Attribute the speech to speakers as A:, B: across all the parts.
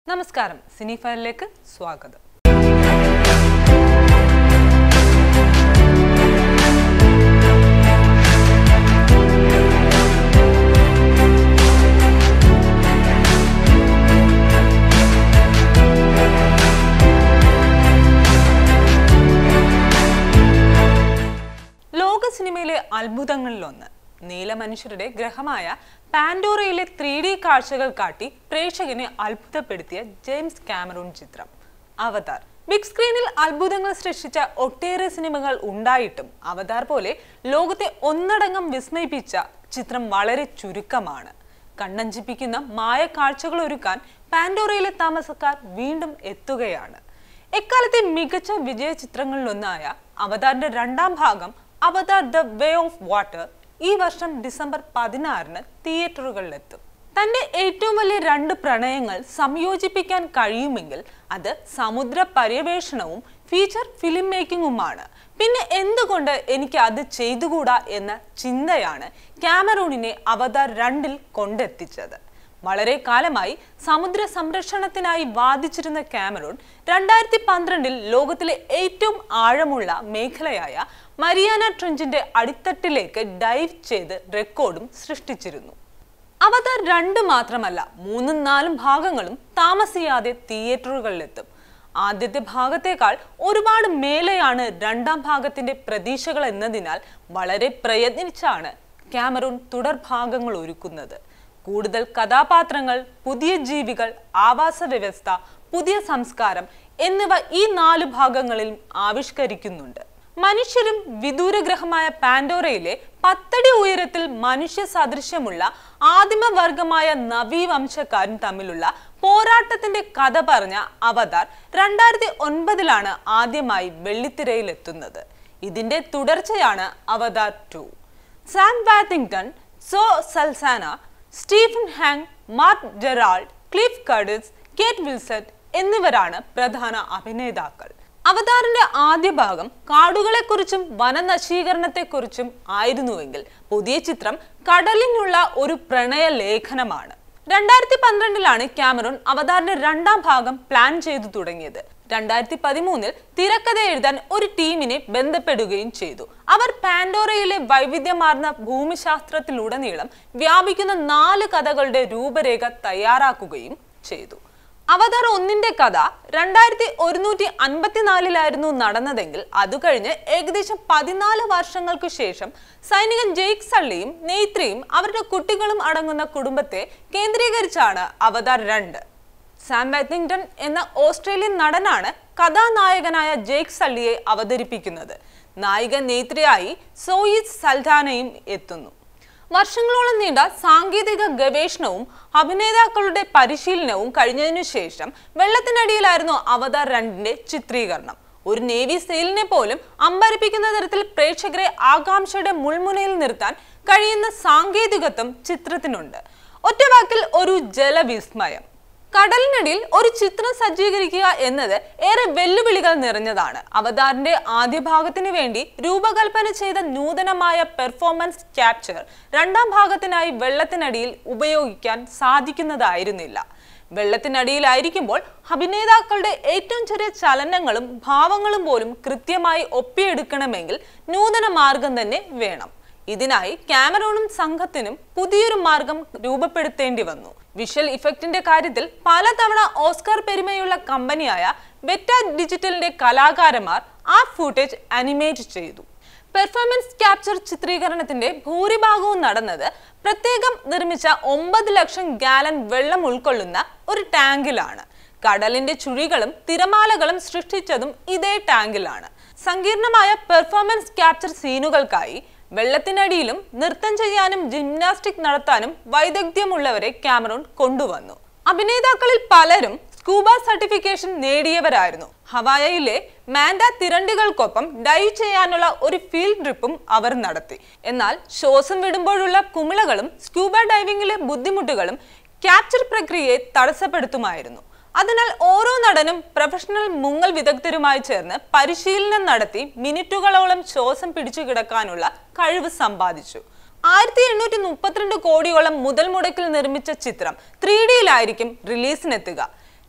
A: നമസ്കാരം സിനി ഫയലിലേക്ക് സ്വാഗതം ലോക സിനിമയിലെ അത്ഭുതങ്ങളിലൊന്ന് നീലമനുഷ്യരുടെ ഗ്രഹമായ പാൻഡോറയിലെ ത്രീ ഡി കാഴ്ചകൾ കാട്ടി പ്രേക്ഷകനെ അത്ഭുതപ്പെടുത്തിയ ജെയിംസ് കാമറൂൺ ചിത്രം അവതാർ ബിഗ് സ്ക്രീനിൽ അത്ഭുതങ്ങൾ സൃഷ്ടിച്ച ഒട്ടേറെ സിനിമകൾ ഉണ്ടായിട്ടും അവതാർ പോലെ ലോകത്തെ ഒന്നടങ്കം വിസ്മയിപ്പിച്ച ചിത്രം വളരെ ചുരുക്കമാണ് കണ്ണഞ്ചിപ്പിക്കുന്ന മായ കാഴ്ചകൾ ഒരുക്കാൻ പാൻഡോറയിലെ താമസക്കാർ വീണ്ടും എത്തുകയാണ് എക്കാലത്തെ മികച്ച വിജയ ചിത്രങ്ങളിലൊന്നായ അവതാറിന്റെ രണ്ടാം ഭാഗം Avatar the way of water ഈ വർഷം ഡിസംബർ പതിനാറിന് തിയേറ്ററുകളിലെത്തും തന്റെ ഏറ്റവും വലിയ രണ്ട് പ്രണയങ്ങൾ സംയോജിപ്പിക്കാൻ കഴിയുമെങ്കിൽ അത് സമുദ്ര പര്യവേഷണവും ഫീച്ചർ ഫിലിം മേക്കിങ്ങുമാണ് പിന്നെ എന്തുകൊണ്ട് എനിക്ക് അത് ചെയ്തുകൂടാ എന്ന ചിന്തയാണ് ക്യാമറൂണിനെ അവതാർ രണ്ടിൽ കൊണ്ടെത്തിച്ചത് വളരെ കാലമായി സമുദ്ര സംരക്ഷണത്തിനായി വാദിച്ചിരുന്ന കാമറൂൺ രണ്ടായിരത്തി പന്ത്രണ്ടിൽ ലോകത്തിലെ ഏറ്റവും ആഴമുള്ള മേഖലയായ മരിയാന ട്രെഞ്ചിന്റെ അടിത്തട്ടിലേക്ക് ഡൈവ് ചെയ്ത് റെക്കോർഡും സൃഷ്ടിച്ചിരുന്നു അവതാർ രണ്ട് മാത്രമല്ല മൂന്നും നാലും ഭാഗങ്ങളും താമസിയാതെ തിയേറ്ററുകളിലെത്തും ആദ്യത്തെ ഭാഗത്തേക്കാൾ ഒരുപാട് മേലെയാണ് രണ്ടാം ഭാഗത്തിന്റെ പ്രതീക്ഷകൾ എന്നതിനാൽ വളരെ പ്രയത്നിച്ചാണ് ക്യാമറൂൺ തുടർ ഭാഗങ്ങൾ ഒരുക്കുന്നത് കൂടുതൽ കഥാപാത്രങ്ങൾ പുതിയ ജീവികൾ ആവാസ വ്യവസ്ഥ പുതിയ സംസ്കാരം എന്നിവ ഈ നാല് ഭാഗങ്ങളിൽ ആവിഷ്കരിക്കുന്നുണ്ട് മനുഷ്യരും വിദൂരഗ്രഹമായ പാൻഡോറയിലെ പത്തടി ഉയരത്തിൽ മനുഷ്യ സദൃശ്യമുള്ള ആദിമവർഗമായ നവീവംശക്കാരും തമ്മിലുള്ള പോരാട്ടത്തിന്റെ കഥ പറഞ്ഞ അവതാർ രണ്ടായിരത്തി ഒൻപതിലാണ് ആദ്യമായി വെള്ളിത്തിരയിലെത്തുന്നത് ഇതിന്റെ തുടർച്ചയാണ് Avatar two Sam Worthington Zoe Saldana Stephen ഹാങ് Mark Gerald Cliff Curtis Kate Winslet എന്നിവരാണ് പ്രധാന അഭിനേതാക്കൾ അവതാറിന്റെ ആദ്യ ഭാഗം കാടുകളെക്കുറിച്ചും വനനശീകരണത്തെക്കുറിച്ചും ആയിരുന്നുവെങ്കിൽ പുതിയ ചിത്രം കടലിനുള്ള ഒരു പ്രണയ ലേഖനമാണ് രണ്ടായിരത്തി പന്ത്രണ്ടിലാണ് ക്യാമറൂൺ അവതാറിന്റെ രണ്ടാം ഭാഗം പ്ലാൻ ചെയ്തു തുടങ്ങിയത് രണ്ടായിരത്തി പതിമൂന്നിൽ തിരക്കഥ എഴുതാൻ ഒരു ടീമിനെ ബന്ധപ്പെടുകയും ചെയ്തു അവർ പാൻഡോറയിലെ വൈവിധ്യമാർന്ന ഭൂമിശാസ്ത്രത്തിലുടനീളം വ്യാപിക്കുന്ന നാല് കഥകളുടെ രൂപരേഖ തയ്യാറാക്കുകയും ചെയ്തു അവതാർ ഒന്നിന്റെ കഥ രണ്ടായിരത്തി ഒരുന്നൂറ്റി അൻപത്തിനാലിലായിരുന്നു നടന്നതെങ്കിൽ അത് കഴിഞ്ഞ് ഏകദേശം പതിനാല് വർഷങ്ങൾക്ക് ശേഷം സൈനികൻ ജെയ്ക് സള്ളിയും നെയ്ത്രിയും അവരുടെ കുട്ടികളും അടങ്ങുന്ന കുടുംബത്തെ കേന്ദ്രീകരിച്ചാണ് അവതാർ രണ്ട് സാം വെത്തിങ്ടൺ എന്ന ഓസ്ട്രേലിയൻ നടനാണ് കഥാനായകനായ ജേക്ക് സള്ളിയെ അവതരിപ്പിക്കുന്നത് നായിക നെയ്ത്രിയായി സോയിസ് സൽദാനയും എത്തുന്നു വർഷങ്ങളോളം നീണ്ട സാങ്കേതിക ഗവേഷണവും അഭിനേതാക്കളുടെ പരിശീലനവും കഴിഞ്ഞതിനു ശേഷം വെള്ളത്തിനടിയിലായിരുന്നു അവതാർ രണ്ടിന്റെ ചിത്രീകരണം ഒരു നേവി സെയിലിനെ പോലും അമ്പരിപ്പിക്കുന്ന തരത്തിൽ പ്രേക്ഷകരെ ആകാംക്ഷയുടെ മുൾമുനയിൽ നിർത്താൻ കഴിയുന്ന സാങ്കേതികത്വം ചിത്രത്തിനുണ്ട് ഒറ്റവാക്കിൽ ഒരു ജലവിസ്മയം കടലിനടിയിൽ ഒരു ചിത്രം സജ്ജീകരിക്കുക എന്നത് ഏറെ വെല്ലുവിളികൾ നിറഞ്ഞതാണ് അവതാറിന്റെ ആദ്യ ഭാഗത്തിന് വേണ്ടി രൂപകൽപ്പന ചെയ്ത നൂതനമായ പെർഫോമൻസ് ക്യാപ്ചർ രണ്ടാം ഭാഗത്തിനായി വെള്ളത്തിനടിയിൽ ഉപയോഗിക്കാൻ സാധിക്കുന്നതായിരുന്നില്ല വെള്ളത്തിനടിയിലായിരിക്കുമ്പോൾ അഭിനേതാക്കളുടെ ഏറ്റവും ചെറിയ ചലനങ്ങളും ഭാവങ്ങളും പോലും കൃത്യമായി ഒപ്പിയെടുക്കണമെങ്കിൽ നൂതന മാർഗം തന്നെ വേണം ഇതിനായി ക്യാമറോണും സംഘത്തിനും പുതിയൊരു മാർഗം രൂപപ്പെടുത്തേണ്ടി വന്നു വിഷ്വൽ ഇഫക്റ്റിന്റെ കാര്യത്തിൽ പലതവണ ഓസ്കാർ പെരുമയുള്ള കമ്പനിയായ ബെറ്റ ഡിജിറ്റലിന്റെ കലാകാരന്മാർ ആ ഫൂട്ടേജ് അനിമേറ്റ് ചെയ്തു പെർഫോമൻസ് ക്യാപ്ചർ ചിത്രീകരണത്തിന്റെ ഭൂരിഭാഗവും നടന്നത് പ്രത്യേകം നിർമ്മിച്ച ഒമ്പത് ലക്ഷം ഗാലൻ വെള്ളം ഉൾക്കൊള്ളുന്ന ഒരു ടാങ്കിലാണ് കടലിന്റെ ചുഴികളും തിരമാലകളും സൃഷ്ടിച്ചതും ഇതേ ടാങ്കിലാണ് സങ്കീർണമായ പെർഫോമൻസ് ക്യാപ്ചർ സീനുകൾക്കായി വെള്ളത്തിനടിയിലും നൃത്തം ചെയ്യാനും ജിംനാസ്റ്റിക് നടത്താനും വൈദഗ്ധ്യമുള്ളവരെ ക്യാമറോൺ കൊണ്ടുവന്നു അഭിനേതാക്കളിൽ പലരും സ്കൂബ സർട്ടിഫിക്കേഷൻ നേടിയവരായിരുന്നു ഹവായയിലെ മാൻഡ തിരണ്ടികൾക്കൊപ്പം ഡൈവ് ചെയ്യാനുള്ള ഒരു ഫീൽഡ് ട്രിപ്പും അവർ നടത്തി എന്നാൽ ശ്വാസം വിടുമ്പോഴുള്ള കുമിളകളും സ്കൂബ ഡൈവിംഗിലെ ബുദ്ധിമുട്ടുകളും ക്യാപ്ചർ പ്രക്രിയയെ തടസ്സപ്പെടുത്തുമായിരുന്നു അതിനാൽ ഓരോ നടനും പ്രൊഫഷണൽ മുങ്ങൽ വിദഗ്ധരുമായി ചേർന്ന് പരിശീലനം നടത്തി മിനിറ്റുകളോളം ശ്വാസം പിടിച്ചു കിടക്കാനുള്ള കഴിവ് സമ്പാദിച്ചു ആയിരത്തി എണ്ണൂറ്റി മുപ്പത്തിരണ്ട് കോടിയോളം മുതൽ മുടക്കിൽ നിർമ്മിച്ച ചിത്രം ത്രീ ഡിയിലായിരിക്കും റിലീസിനെത്തുക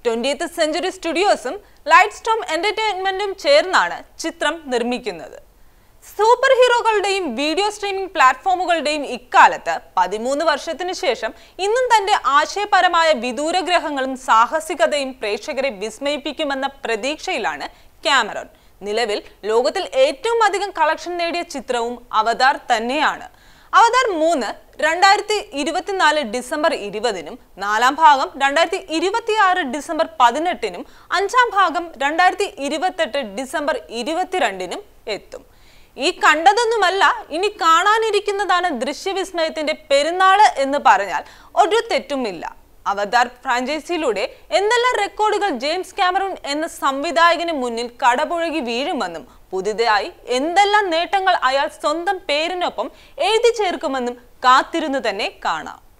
A: ട്വന്റിയത്ത് സെഞ്ചുറി സ്റ്റുഡിയോസും ലൈറ്റ് സ്റ്റോം എന്റർടൈൻമെന്റും ചേർന്നാണ് ചിത്രം നിർമ്മിക്കുന്നത് സൂപ്പർ ഹീറോകളുടെയും വീഡിയോ സ്ട്രീമിംഗ് പ്ലാറ്റ്ഫോമുകളുടെയും ഇക്കാലത്ത് പതിമൂന്ന് വർഷത്തിനു ശേഷം ഇന്നും തന്റെ ആശയപരമായ വിദൂരഗ്രഹങ്ങളും സാഹസികതയും പ്രേക്ഷകരെ വിസ്മയിപ്പിക്കുമെന്ന പ്രതീക്ഷയിലാണ് ക്യാമറോൺ നിലവിൽ ലോകത്തിൽ ഏറ്റവും അധികം കളക്ഷൻ നേടിയ ചിത്രവും അവതാർ തന്നെയാണ് അവതാർ മൂന്ന് രണ്ടായിരത്തി ഇരുപത്തിനാല് ഡിസംബർ ഇരുപതിനും നാലാം ഭാഗം രണ്ടായിരത്തി ഇരുപത്തി ആറ് ഡിസംബർ പതിനെട്ടിനും അഞ്ചാം ഭാഗം രണ്ടായിരത്തി ഇരുപത്തെട്ട് ഡിസംബർ ഇരുപത്തിരണ്ടിനും എത്തും ഈ കണ്ടതൊന്നുമല്ല ഇനി കാണാനിരിക്കുന്നതാണ് ദൃശ്യവിസ്മയത്തിന്റെ പെരുന്നാള് എന്ന് പറഞ്ഞാൽ ഒരു തെറ്റുമില്ല അവതാർ ഫ്രാഞ്ചൈസിയിലൂടെ എന്തെല്ലാം റെക്കോർഡുകൾ ജെയിംസ് ക്യാമറൂൺ എന്ന സംവിധായകന് മുന്നിൽ കടപുഴകി വീഴുമെന്നും പുതിയതായി എന്തെല്ലാം നേട്ടങ്ങൾ അയാൾ സ്വന്തം പേരിനൊപ്പം എഴുതി ചേർക്കുമെന്നും കാത്തിരുന്നു തന്നെ കാണാം